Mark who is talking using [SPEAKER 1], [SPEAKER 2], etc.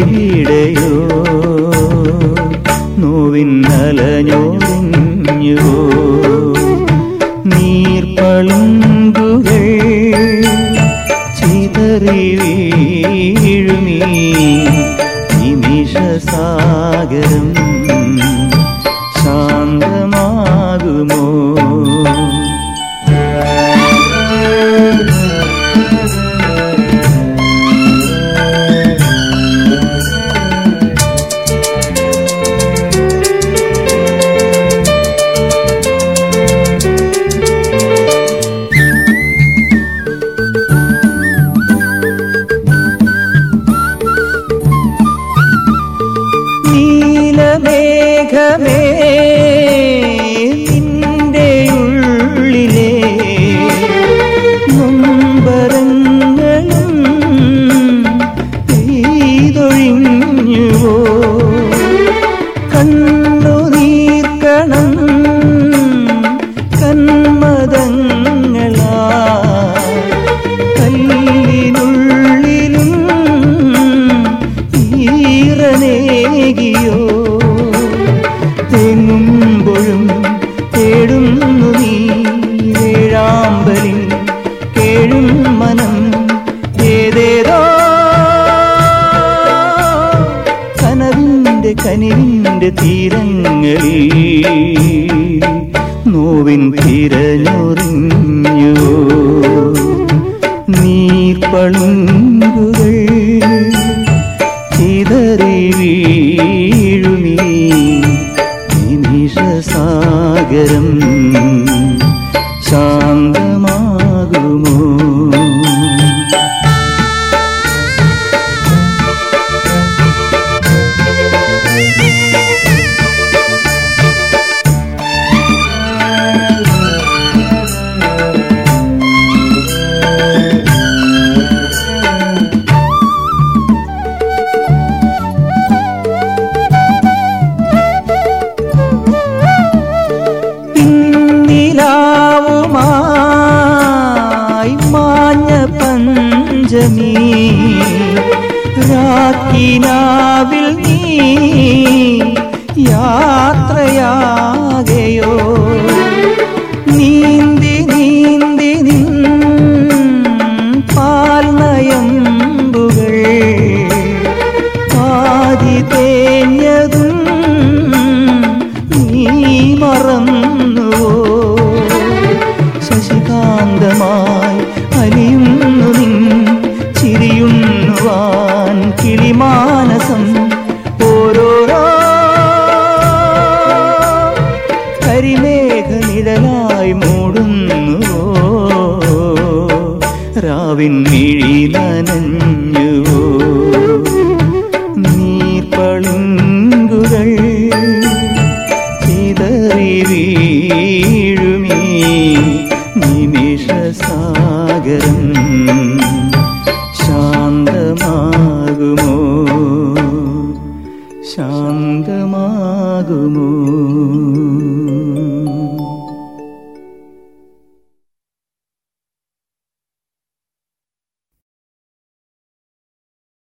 [SPEAKER 1] എവിടെയോ നോവിന്നലഞ്ഞോറിഞ്ഞുവോ നീർപ്പളുങ്കുകൾ ചിതറി വീഴുമീ നിമിഷസാഗരം ശാന്തമാകുമോ നീലമേഘമേ നിന്റെ ഉള്ളിലെ നൊമ്പരങ്ങളും പെയ്തൊഴിഞ്ഞുവോ കണ്ണുനീർക്കണം കന്മദങ്ങളാ കല്ലിനുള്ളിലും ഈറനേകിയോ തെങ്ങുമ്പോഴും തേടുന്നു നീ വേഴാമ്പലിൻ കേഴും മനം ഏതേതോ കനവിന്റെ കനിവിന്റെ തീരങ്ങളിൽ നോവിൻ തിരഞ്ഞൊറിഞ്ഞു നീർപ്പളുങ്കുകൾ ചിതറി വീഴുമീ നിമിഷസാഗരം ശാന്തമാകുമോ പിന്നിലാവുമായി മാഞ്ഞ പഞ്ചമി രാക്കിനാവിൽ നീ യാത്രയാകയോ നീന്തി നീന്തി നിൻ പാൽനയമ്പുകൾ പാതി തേഞ്ഞതും നീ മറന്നുവോ ശശികാന്തമായി അലിയുന്നു നിൻ ചിരിയുന്നുവാൻ കിളിമാനസം ഓരോരോ കരിമേഘ നിഴലായി മൂടുന്നുവോ രാവിൻ മിഴി നനഞ്ഞുവോ നീർപ്പളുങ്കുകൾ ചിതറി വീഴുമീ നിമിഷസാഗരം ശാന്തമാകുമോ ശാന്തമാകുമോ